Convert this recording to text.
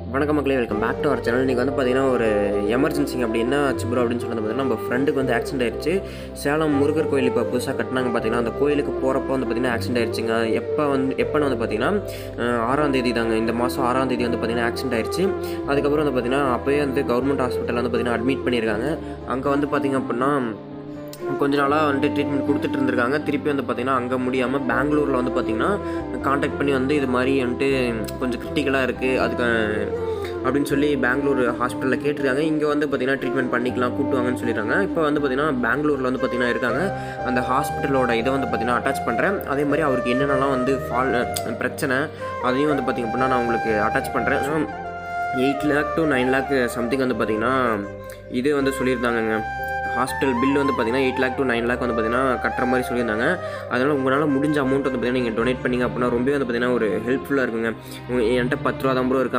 வணக்கம் மக்களே welcome back to our channel இன்றைக்கி வந்து பார்த்தீங்கன்னா ஒரு எமர்ஜென்சிங்க அப்படி என்ன ஆச்சு ப்ரோ அப்படின்னு சொல்லி வந்து பார்த்தீங்கன்னா நம்ம ஃப்ரெண்டுக்கு வந்து ஆக்சிடென்ட் ஆயிடுச்சு சேலம் முருகர் கோயில் இப்போ புதுசாக கட்டினாங்க பார்த்தீங்கன்னா அந்த கோயிலுக்கு போகிறப்போ வந்து பார்த்தீங்கன்னா ஆக்சிடென்ட் ஆயிடுச்சுங்க எப்போ வந்து எப்போன்னு வந்து பார்த்தீங்கன்னா அஹ், ஆறாம் தேதி தாங்க இந்த மாதம் ஆறாம் தேதி வந்து பார்த்தீங்கன்னா ஆக்சிடென்ட் ஆயிடுச்சு அதுக்கப்புறம் வந்து பார்த்தீங்கன்னா அப்போயே வந்து கவர்மெண்ட் ஹாஸ்பிட்டலில் வந்து பார்த்தீங்கன்னா அட்மிட் பண்ணியிருக்காங்க அங்கே வந்து பார்த்தீங்க அப்படின்னா கொஞ்ச நாளாக வந்துட்டு ட்ரீட்மெண்ட் கொடுத்துட்டு இருந்திருக்காங்க திருப்பி வந்து பார்த்திங்கன்னா அங்கே முடியாமல் பெங்களூரில் வந்து பார்த்திங்கன்னா காண்டாக்ட் பண்ணி வந்து இது மாதிரி வந்துட்டு கொஞ்சம் கிரிட்டிக்கலாக இருக்குது அதுக்கு அப்படின்னு சொல்லி பெங்களூர் ஹாஸ்பிட்டலில் கேட்டிருக்காங்க இங்கே வந்து பார்த்திங்கன்னா ட்ரீட்மெண்ட் பண்ணிக்கலாம் கூட்டுவாங்கன்னு சொல்லிடுறாங்க இப்போ வந்து பார்த்திங்கன்னா பெங்களூரில் வந்து பார்த்திங்கன்னா இருக்காங்க அந்த ஹாஸ்பிட்டலோட இதை வந்து பார்த்திங்கன்னா அட்டாச் பண்ணுறேன் அதே மாதிரி அவருக்கு என்னென்னலாம் வந்து ஃபால் பிரச்சனை அதையும் வந்து பார்த்திங்க அப்படின்னா நான் உங்களுக்கு அட்டாச் பண்ணுறேன் eight lakh to nine lakh something வந்து பார்த்திங்கன்னா இது வந்து சொல்லியிருந்தாங்கங்க ஹாஸ்பிட்டல் பில் வந்து பார்த்தீங்கன்னா eight lakh to nine lakh வந்து பார்த்தீங்கன்னா கட்டுற மாதிரி சொல்லியிருந்தாங்க அதனால் உங்களால் முடிஞ்ச அமௌண்ட் வந்து பார்த்தீங்கன்னா நீங்கள் டொனேட் பண்ணிங்க அப்படின்னா ரொம்ப வந்து பார்த்தீங்கன்னா ஒரு ஹெல்ப்ஃபுல்லாக இருக்குங்க உங்க- என்கிட்ட பத்து ரூபா தான் ப்ரோ இருக்கு